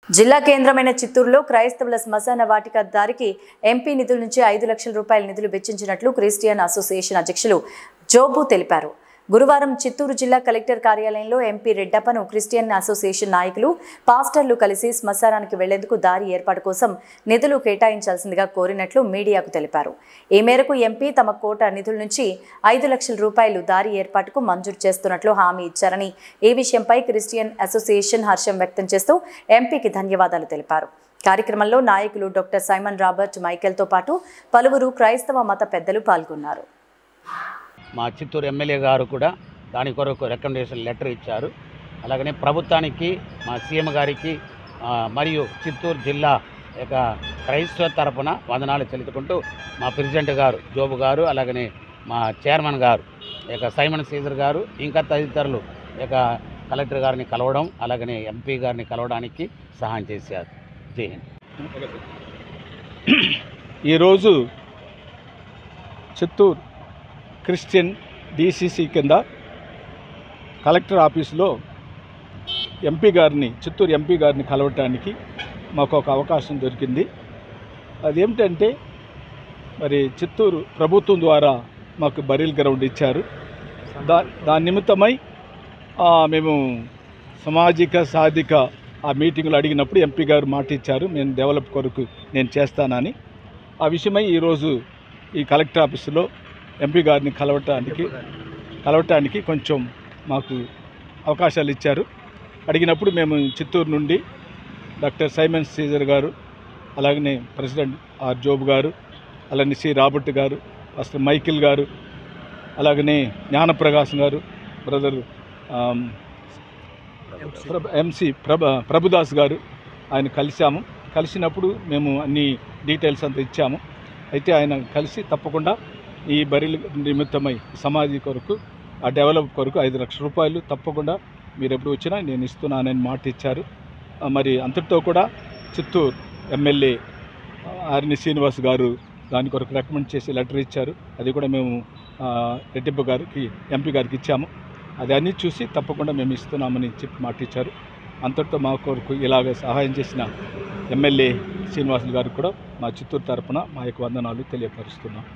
జిల్లా కేంద్రమైన చిత్తూరులో క్రైస్తవుల శ్మశాన వాటిక దారికి ఎంపీ నిధుల నుంచి ఐదు లక్షల రూపాయల నిధులు వెచ్చించినట్లు క్రిస్టియన్ అసోసియేషన్ అధ్యక్షులు జోబు తెలిపారు గురువారం చిత్తూరు జిల్లా కలెక్టర్ కార్యాలయంలో ఎంపీ రెడ్డప్పను క్రిస్టియన్ అసోసియేషన్ నాయకులు పాస్టర్లు కలిసి శ్మశానానికి వెళ్లేందుకు దారి ఏర్పాటు కోసం నిధులు కేటాయించాల్సిందిగా కోరినట్లు మీడియాకు తెలిపారు ఈ మేరకు ఎంపీ తమ కోట నిధుల నుంచి ఐదు లక్షల రూపాయలు దారి ఏర్పాటుకు మంజూరు చేస్తున్నట్లు హామీ ఇచ్చారని ఈ విషయంపై క్రిస్టియన్ అసోసియేషన్ హర్షం వ్యక్తం చేస్తూ ఎంపీకి ధన్యవాదాలు తెలిపారు కార్యక్రమంలో నాయకులు డాక్టర్ సైమన్ రాబర్ట్ మైకేల్తో పాటు పలువురు క్రైస్తవ మత పెద్దలు పాల్గొన్నారు మా చిత్తూరు ఎమ్మెల్యే గారు కూడా దాని కొరకు రికమెండేషన్ లెటర్ ఇచ్చారు అలాగనే ప్రభుత్వానికి మా సీఎం గారికి ఆ, మరియు చిత్తూరు జిల్లా యొక్క క్రైస్తవ తరపున వందనాలు చెల్లుకుంటూ మా ప్రెసిడెంట్ గారు జోబు గారు అలాగనే మా చైర్మన్ గారు ఈ యొక్క సైమన్ సీజర్ గారు ఇంకా తదితరులు ఈ యొక్క కలెక్టర్ గారిని కలవడం అలాగనే ఎంపీ గారిని కలవడానికి సహాయం చేశారు జై హింద్ ఈరోజు చిత్తూరు క్రిస్టియన్ డిసిసి కింద కలెక్టర్ ఆఫీసులో ఎంపీ గారిని చిత్తూరు ఎంపీ గారిని కలవటానికి మాకు ఒక అవకాశం దొరికింది అదేమిటంటే మరి చిత్తూరు ప్రభుత్వం ద్వారా మాకు బరీల్ గ్రౌండ్ ఇచ్చారు దా దాని నిమిత్తమై ఆ, మేము సామాజిక సాధిక ఆ మీటింగ్లో అడిగినప్పుడు ఎంపీ గారు మాట ఇచ్చారు నేను డెవలప్ కొరకు నేను చేస్తానని ఆ విషయమై ఈరోజు ఈ కలెక్టర్ ఆఫీసులో ఎంపీ గారిని కలవటానికి కలవటానికి కొంచెం మాకు అవకాశాలు ఇచ్చారు అడిగినప్పుడు మేము చిత్తూరు నుండి డాక్టర్ సైమన్ సీజర్ గారు అలాగనే ప్రెసిడెంట్ ఆర్ జోబ్ గారు అలాగే సి రాబర్ట్ గారు అసలు మైకిల్ గారు అలాగనే జ్ఞానప్రకాశం గారు బ్రదర్ ఆమ్, ప్రభ- ఎంసి ప్రభ ప్రభుదాస్ గారు ఆయన కలిశాము కలిసినప్పుడు మేము అన్ని డీటెయిల్స్ అంతా ఇచ్చాము అయితే ఆయన కలిసి తప్పకుండా ఈ బరిల నిమిత్తమై సమాధి కొరకు ఆ డెవలప్ కొరకు ఐదు లక్షల రూపాయలు తప్పకుండా మీరు ఎప్పుడు వచ్చినా నేను ఇస్తున్నానని మాట ఇచ్చారు ఆ, మరి అంతటితో కూడా చిత్తూరు ఎమ్మెల్యే ఆర్ని శ్రీనివాస్ గారు దాని కొరకు రికమెండ్ చేసి లెటర్ ఇచ్చారు అది కూడా మేము ఆ, రెడ్డిప్ప గారికి ఎంపీ గారికి ఇచ్చాము అది అన్నీ చూసి తప్పకుండా మేము ఇస్తున్నామని చెప్పి మాట ఇచ్చారు అంతటితో మా కొరకు ఇలాగ సహాయం చేసిన ఎమ్మెల్యే శ్రీనివాసులు గారికి కూడా మా చిత్తూరు తరపున మా యొక్క వందనాలు తెలియపరుస్తున్నాం